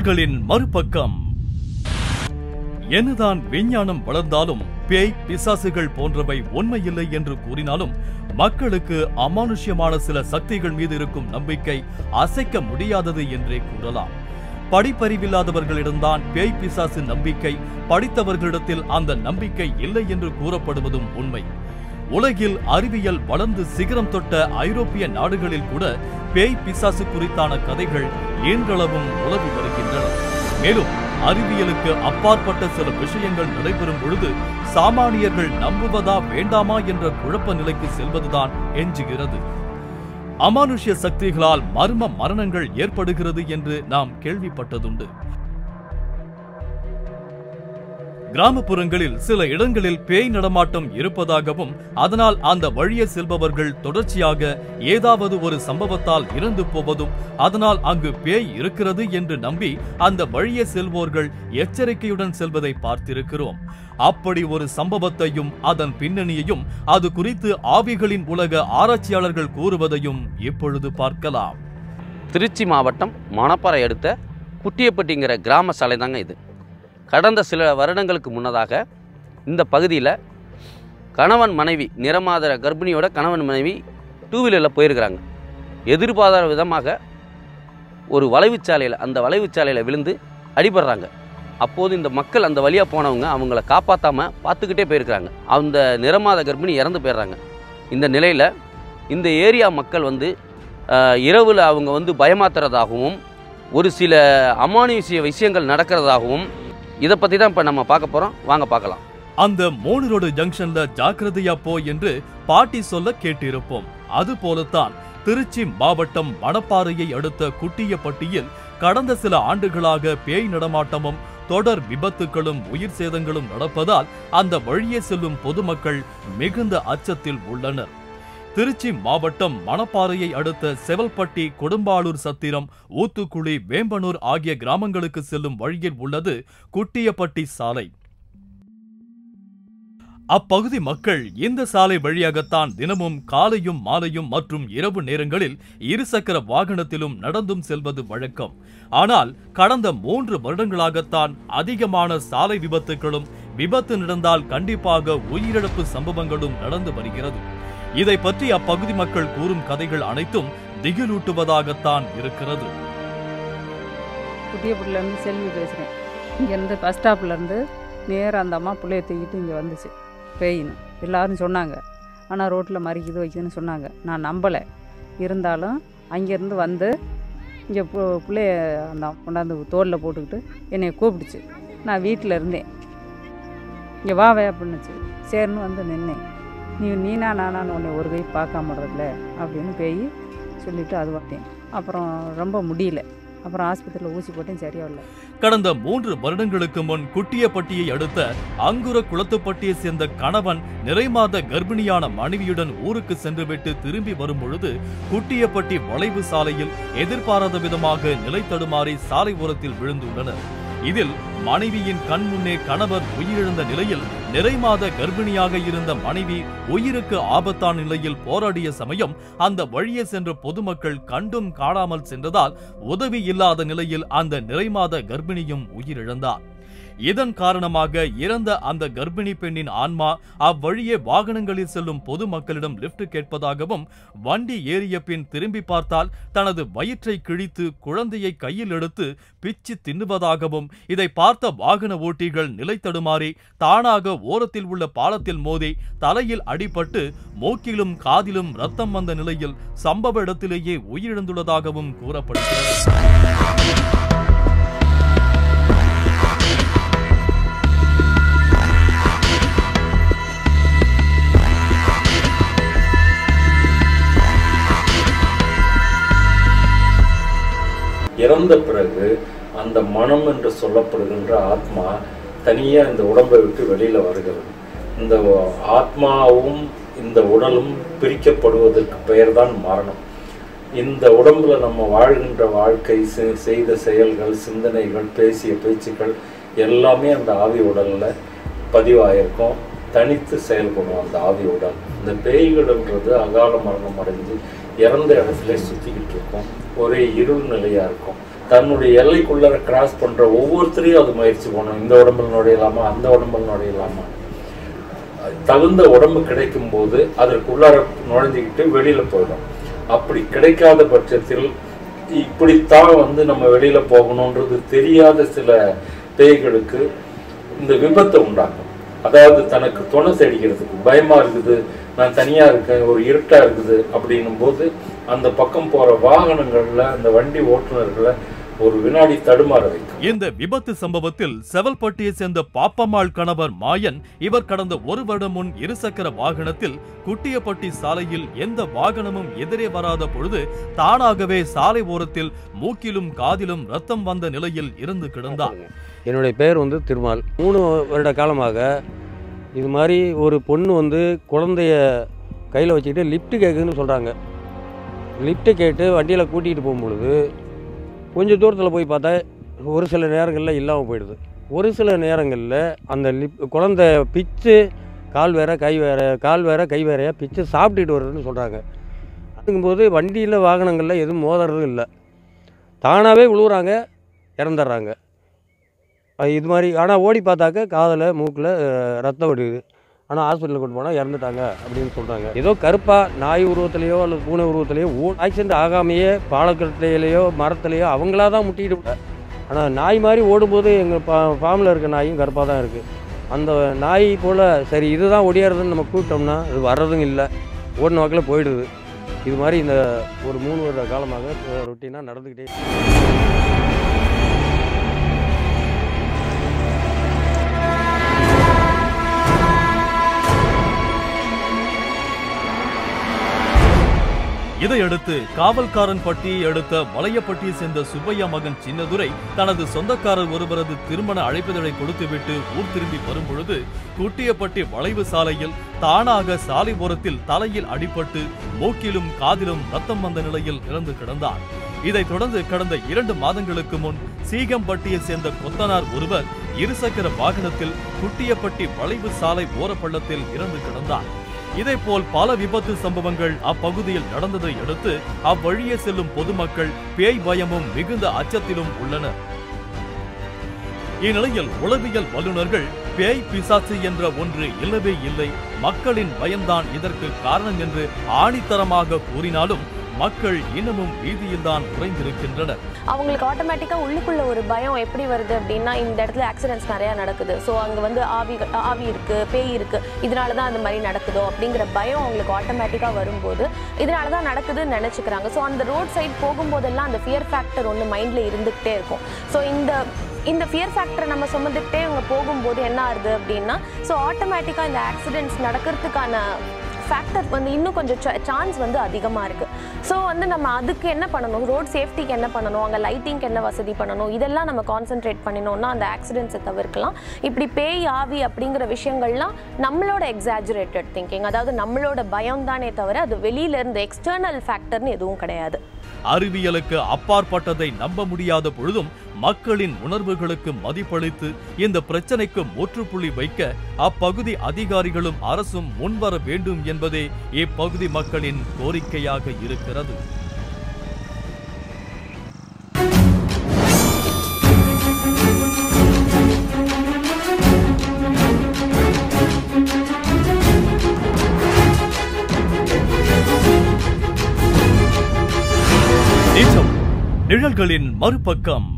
புலன்களின் மறுபக்கம் என்னதான் விஞ்ஞானம் வளர்ந்தாலும் பேய் பிசாசுகள் போன்றவை உண்மையில்லை என்று கூறினாலும் மக்களுக்கு அமானுஷ்யமான சில சக்திகள் மீது இருக்கும் நம்பிக்கை அசைக்க முடியாதது என்றே கூறலாம் படிப்பறிவில்லாதவர்களிடம்தான் பேய் பிசாசு நம்பிக்கை படித்தவர்களிடத்தில் அந்த நம்பிக்கை இல்லை என்று கூறப்படுவதும் உண்மை உலகில் அறிவியல் வளர்ந்து சிகரம் தொட்ட ஐரோப்பிய நாடுகளில் கூட பேய் பிசாசு குறித்தான கதைகள் இன்றளவும் உலவி வருகின்றன மேலும் அறிவியலுக்கு அப்பாற்பட்ட சில விஷயங்கள் நடைபெறும் பொழுது சாமானியர்கள் நம்புவதா வேண்டாமா என்ற குழப்ப நிலைக்கு செல்வதுதான் எஞ்சுகிறது அமானுஷ்ய சக்திகளால் மர்ம மரணங்கள் ஏற்படுகிறது என்று நாம் கேள்விப்பட்டதுண்டு கிராமப்புறங்களில் சில இடங்களில் பேய் நடமாட்டம் இருப்பதாகவும் அதனால் அந்த வழியே செல்பவர்கள் தொடர்ச்சியாக ஏதாவது ஒரு சம்பவத்தால் இறந்து போவதும் அதனால் அங்கு பேய் இருக்கிறது என்று நம்பி அந்த வழியே செல்வோர்கள் எச்சரிக்கையுடன் செல்வதை பார்த்திருக்கிறோம் அப்படி ஒரு சம்பவத்தையும் அதன் பின்னணியையும் அது குறித்து ஆவிகளின் உலக ஆராய்ச்சியாளர்கள் கூறுவதையும் இப்பொழுது பார்க்கலாம் திருச்சி மாவட்டம் மணப்பாறை அடுத்த குட்டியப்பட்டிங்கிற கிராம சாலை தாங்க இது கடந்த சில வருடங்களுக்கு முன்னதாக இந்த பகுதியில் கணவன் மனைவி நிறமாதர கர்ப்பிணியோட கணவன் மனைவி டூ வீலரில் போயிருக்கிறாங்க எதிர்பாராத விதமாக ஒரு வளைவுச்சாலையில் அந்த வளைவுச்சாலையில் விழுந்து அடிபடுறாங்க அப்போது இந்த மக்கள் அந்த வழியாக போனவங்க அவங்கள காப்பாற்றாமல் பார்த்துக்கிட்டே போயிருக்கிறாங்க அந்த நிறமாத கர்ப்பிணி இறந்து போயிடுறாங்க இந்த நிலையில் இந்த ஏரியா மக்கள் வந்து இரவில் அவங்க வந்து பயமாத்துறதாகவும் ஒரு சில அமானுஷ்ய விஷயங்கள் நடக்கிறதாகவும் இதை பற்றி தான் இப்போ நம்ம பார்க்க போகிறோம் வாங்க பார்க்கலாம் அந்த மூணு ரோடு ஜங்ஷன்ல ஜாக்கிரதையா போ என்று பாட்டி சொல்ல கேட்டிருப்போம் அது போலத்தான் திருச்சி மாவட்டம் மணப்பாறையை அடுத்த குட்டியப்பட்டியில் கடந்த சில ஆண்டுகளாக பேய் நடமாட்டமும் தொடர் விபத்துகளும் உயிர் சேதங்களும் நடப்பதால் அந்த வழியே செல்லும் பொதுமக்கள் மிகுந்த அச்சத்தில் உள்ளனர் திருச்சி மாவட்டம் மணப்பாறையை அடுத்த செவல்பட்டி கொடும்பாளூர் சத்திரம் ஊத்துக்குழி வேம்பனூர் ஆகிய கிராமங்களுக்கு செல்லும் வழியில் உள்ளது குட்டியப்பட்டி சாலை அப்பகுதி மக்கள் இந்த சாலை வழியாகத்தான் தினமும் காலையும் மாலையும் மற்றும் இரவு நேரங்களில் இருசக்கர வாகனத்திலும் நடந்தும் செல்வது வழக்கம் ஆனால் கடந்த மூன்று வருடங்களாகத்தான் அதிகமான சாலை விபத்துகளும் விபத்து நடந்தால் கண்டிப்பாக உயிரிழப்பு சம்பவங்களும் நடந்து வருகிறது இதை பற்றி அப்பகுதி மக்கள் கூறும் கதைகள் அனைத்தும் திகிலூட்டுவதாகத்தான் இருக்கிறது குட்டியப்பட்டிலேருந்து செல்வி பேசுகிறேன் இங்கேருந்து பஸ் ஸ்டாப்லேருந்து நேராக அந்த அம்மா பிள்ளைய தூக்கிட்டு இங்கே வந்துச்சு பேயின்னு எல்லாரும் சொன்னாங்க ஆனால் ரோட்டில் மறிக்குது வைக்குதுன்னு சொன்னாங்க நான் நம்பலை இருந்தாலும் அங்கேருந்து வந்து இங்கே பு பிள்ளைய அந்த கொண்டாந்து தோளில் போட்டுக்கிட்டு என்னை கூப்பிடுச்சு நான் வீட்டில் இருந்தேன் இங்கே வா வே அப்படின்னுச்சு சரின்னு வந்து நின்னேன் நீ நீனா நானான்னு உன்னை ஒரு கை பார்க்காம விடுறதில்ல அப்படின்னு பேய் சொல்லிவிட்டு அது வந்தேன் அப்புறம் ரொம்ப முடியல அப்புறம் ஆஸ்பத்திரியில் ஊசி போட்டேன் சரியாகல கடந்த மூன்று வருடங்களுக்கு முன் குட்டியப்பட்டியை அடுத்த அங்குர குளத்துப்பட்டியை சேர்ந்த கணவன் நிறைமாத கர்ப்பிணியான மனைவியுடன் ஊருக்கு சென்றுவிட்டு திரும்பி வரும் பொழுது குட்டியப்பட்டி வளைவு சாலையில் எதிர்பாராத விதமாக நிலை தடுமாறி சாலை ஓரத்தில் விழுந்துள்ளனர் இதில் மனைவியின் கண் முன்னே கணவர் உயிரிழந்த நிலையில் நிறைமாத கர்ப்பிணியாக இருந்த மனைவி உயிருக்கு ஆபத்தான நிலையில் போராடிய சமயம் அந்த வழியே சென்ற பொதுமக்கள் கண்டும் காணாமல் சென்றதால் உதவி இல்லாத நிலையில் அந்த நிறைமாத கர்ப்பிணியும் உயிரிழந்தார் இதன் காரணமாக இறந்த அந்த கர்ப்பிணி பெண்ணின் ஆன்மா அவ்வழியே வாகனங்களில் செல்லும் பொதுமக்களிடம் லிப்ட் கேட்பதாகவும் வண்டி ஏறிய பின் திரும்பி பார்த்தால் தனது வயிற்றை கிழித்து குழந்தையை கையில் எடுத்து பிச்சு தின்னுவதாகவும் இதை பார்த்த வாகன ஓட்டிகள் நிலை தடுமாறி தானாக ஓரத்தில் உள்ள பாலத்தில் மோதி தலையில் அடிபட்டு மூக்கிலும் காதிலும் ரத்தம் வந்த நிலையில் சம்பவ இடத்திலேயே உயிரிழந்துள்ளதாகவும் கூறப்படுகிறது இறந்த பிறகு அந்த மனம் என்று சொல்லப்படுகின்ற ஆத்மா தனியாக இந்த உடம்பை விட்டு வெளியில் வருகிறது இந்த ஆத்மாவும் இந்த உடலும் பிரிக்கப்படுவதற்கு பெயர்தான் மரணம் இந்த உடம்புல நம்ம வாழ்கின்ற வாழ்க்கை செ- செய்த செயல்கள் சிந்தனைகள் பேசிய பேச்சுக்கள் எல்லாமே அந்த ஆவி உடலில் பதிவாயிருக்கும் தனித்து செயல்படும் அந்த ஆவி உடல் இந்த பேய்கள்ன்றது அகால மரணம் அடைஞ்சு இறந்த இடத்துல சுற்றிக்கிட்டு இருக்கும் ஒரே இருள் நிலையாக இருக்கும் தன்னுடைய எல்லைக்குள்ளர கிராஸ் பண்ற ஒவ்வொருத்தரையும் அது முயற்சி பண்ணும் இந்த உடம்புல நுழையலாமா அந்த உடம்புல நுழையலாமா தகுந்த உடம்பு கிடைக்கும் போது அதற்குள்ளார நுழைஞ்சுக்கிட்டு வெளியில போயிடும் அப்படி கிடைக்காத பட்சத்தில் இப்படித்தான் வந்து நம்ம வெளியில போகணுன்றது தெரியாத சில பேய்களுக்கு இந்த விபத்தை உண்டாக்கும் அதாவது தனக்கு துணை தேடிக்கிறதுக்கு பயமா இருக்குது நான் தனியா இருக்கேன் ஒரு இருட்டா இருக்குது அப்படின்னும் போது அந்த பக்கம் போற வாகனங்கள்ல அந்த வண்டி ஓட்டுநர்களை ஒரு வினாடி தடுமாற வைக்கும் இந்த விபத்து சம்பவத்தில் செவல்பட்டியை சேர்ந்த பாப்பம்மாள் கணவர் மாயன் இவர் கடந்த ஒரு வருடம் முன் இருசக்கர வாகனத்தில் குட்டியப்பட்டி சாலையில் எந்த வாகனமும் எதிரே வராத பொழுது தானாகவே சாலை ஓரத்தில் மூக்கிலும் காதிலும் ரத்தம் வந்த நிலையில் இருந்து கிடந்தார் என்னுடைய பேர் வந்து திருமால் மூணு வருட காலமாக இது மாதிரி ஒரு பொண்ணு வந்து குழந்தைய கையில் வச்சுக்கிட்டு லிஃப்ட்டு கேட்குதுன்னு சொல்கிறாங்க லிஃப்ட்டு கேட்டு வண்டியில் கூட்டிகிட்டு போகும்பொழுது கொஞ்சம் தூரத்தில் போய் பார்த்தா ஒரு சில நேரங்களில் இல்லாமல் போயிடுது ஒரு சில நேரங்களில் அந்த லிப் குழந்தை பிச்சு கால் வேற கை வேற கால் வேற கை வேறையா பிச்சு சாப்பிட்டுட்டு வருதுன்னு சொல்கிறாங்க அதுங்கும்போது வண்டியில் வாகனங்களில் எதுவும் மோதுறதும் இல்லை தானாகவே விழுவுறாங்க இறந்துடுறாங்க அது இது மாதிரி ஆனால் ஓடி பார்த்தாக்க காதில் மூக்கில் அஹ், ரத்தம் வடியுது ஆனால் ஹாஸ்பிட்டலில் கொண்டு போனால் இறந்துட்டாங்க அப்படின்னு சொல்கிறாங்க ஏதோ கருப்பாக நாய் உருவத்திலேயோ அல்லது பூனை உருவத்திலேயோ ஓ ஆக்சிடென்ட் ஆகாமையே பாலக்கட்டையிலையோ மரத்துலேயோ அவங்களா தான் முட்டிக்கிட்டு ஆனால் நாய் மாதிரி ஓடும்போது எங்கள் பா ஃபார்மில் இருக்க நாயும் கருப்பாக தான் இருக்குது அந்த நாய் போல் சரி இதுதான் ஒடியாருதுன்னு நம்ம கூப்பிட்டோம்னா அது வர்றதும் இல்லை ஓடின வாக்கில் போயிடுது இது மாதிரி இந்த ஒரு மூணு வருட காலமாக ரொட்டீனாக நடந்துக்கிட்டே இருக்கு. இதையடுத்து காவல்காரன் பட்டியை அடுத்த வளையப்பட்டியை சேர்ந்த சுப்பையா மகன் சின்னதுரை தனது சொந்தக்காரர் ஒருவரது திருமண அழைப்பிதழை கொடுத்துவிட்டு ஊர் திரும்பி வரும்பொழுது குட்டியப்பட்டி வளைவு சாலையில் தானாக சாலை ஓரத்தில் தலையில் அடிபட்டு மூக்கிலும் காதிலும் ரத்தம் வந்த நிலையில் இறந்து கிடந்தார் இதைத் தொடர்ந்து கடந்த இரண்டு மாதங்களுக்கு முன் சீகம்பட்டியை சேர்ந்த கொத்தனார் ஒருவர் இருசக்கர வாகனத்தில் குட்டியப்பட்டி வளைவு சாலை ஓரப்பள்ளத்தில் இறந்து கிடந்தார் இதேபோல் பல விபத்து சம்பவங்கள் அப்பகுதியில் நடந்ததை அடுத்து அவ்வழியே செல்லும் பொதுமக்கள் பேய் பயமும் மிகுந்த அச்சத்திலும் உள்ளனர் இந்நிலையில் உளவியல் வல்லுநர்கள் பேய் பிசாசு என்ற ஒன்று இல்லவே இல்லை மக்களின் பயம்தான் இதற்கு காரணம் என்று ஆணித்தரமாக கூறினாலும் மக்கள் இன்னமும் வீதியில்தான் உறைந்திருக்கின்றனர் அவங்களுக்கு ஆட்டோமேட்டிக்காக உள்ளுக்குள்ள ஒரு பயம் எப்படி வருது அப்படின்னா இந்த இடத்துல ஆக்சிடென்ட்ஸ் நிறையா நடக்குது ஸோ அங்கே வந்து ஆவி ஆவி இருக்குது பேய் இருக்குது இதனால தான் அந்த மாதிரி நடக்குதோ அப்படிங்கிற பயம் அவங்களுக்கு ஆட்டோமேட்டிக்காக வரும்போது இதனால தான் நடக்குதுன்னு நினச்சிக்கிறாங்க ஸோ அந்த ரோட் சைட் போகும்போதெல்லாம் அந்த ஃபியர் ஃபேக்டர் ஒன்று மைண்டில் இருந்துக்கிட்டே இருக்கும் ஸோ இந்த இந்த ஃபியர் ஃபேக்டரை நம்ம சுமந்துக்கிட்டே அவங்க போகும்போது என்ன ஆகுது அப்படின்னா ஸோ ஆட்டோமேட்டிக்காக இந்த ஆக்சிடென்ட்ஸ் நடக்கிறதுக்கான ஃபேக்டர் வந்து இன்னும் கொஞ்சம் சான்ஸ் வந்து அதிகமாக இருக்குது ஸோ வந்து நம்ம அதுக்கு என்ன பண்ணணும் ரோட் சேஃப்டிக்கு என்ன பண்ணணும் அங்கே லைட்டிங்க்கு என்ன வசதி பண்ணணும் இதெல்லாம் நம்ம கான்சென்ட்ரேட் பண்ணினோம்னா அந்த ஆக்சிடென்ட்ஸை தவிர்க்கலாம் இப்படி பேய் ஆவி அப்படிங்கிற விஷயங்கள்லாம் நம்மளோட எக்ஸாஜுரேட்டட் திங்கிங் அதாவது நம்மளோட பயம் தானே தவிர அது வெளியில இருந்து எக்ஸ்டர்னல் ஃபேக்டர்னு எதுவும் கிடையாது அறிவியலுக்கு அப்பாற்பட்டதை நம்ப முடியாத பொழுதும் மக்களின் உணர்வுகளுக்கு மதிப்பளித்து இந்த பிரச்சனைக்கு முற்றுப்புள்ளி வைக்க அப்பகுதி அதிகாரிகளும் அரசும் முன்வர வேண்டும் என்பதே இப்பகுதி மக்களின் கோரிக்கையாக இருக்கிறது நிஜம் நிழல்களின் மறுபக்கம்